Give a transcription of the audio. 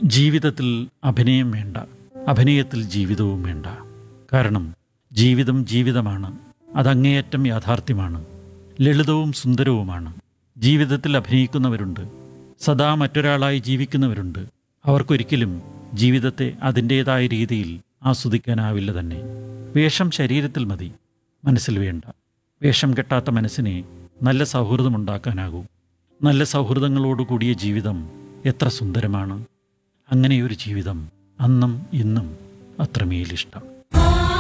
ജീവിതത്തിൽ അഭിനയം വേണ്ട അഭിനയത്തിൽ ജീവിതവും വേണ്ട കാരണം ജീവിതം ജീവിതമാണ് അതങ്ങേയറ്റം യാഥാർത്ഥ്യമാണ് ലളിതവും സുന്ദരവുമാണ് ജീവിതത്തിൽ അഭിനയിക്കുന്നവരുണ്ട് സദാ മറ്റൊരാളായി ജീവിക്കുന്നവരുണ്ട് അവർക്കൊരിക്കലും ജീവിതത്തെ അതിൻ്റേതായ രീതിയിൽ ആസ്വദിക്കാനാവില്ല തന്നെ വേഷം ശരീരത്തിൽ മതി മനസ്സിൽ വേണ്ട വേഷം കെട്ടാത്ത മനസ്സിനെ നല്ല സൗഹൃദമുണ്ടാക്കാനാകൂ നല്ല സൗഹൃദങ്ങളോട് കൂടിയ ജീവിതം എത്ര സുന്ദരമാണ് അങ്ങനെയൊരു ജീവിതം അന്നും ഇന്നും അത്രമേലിഷ്ടം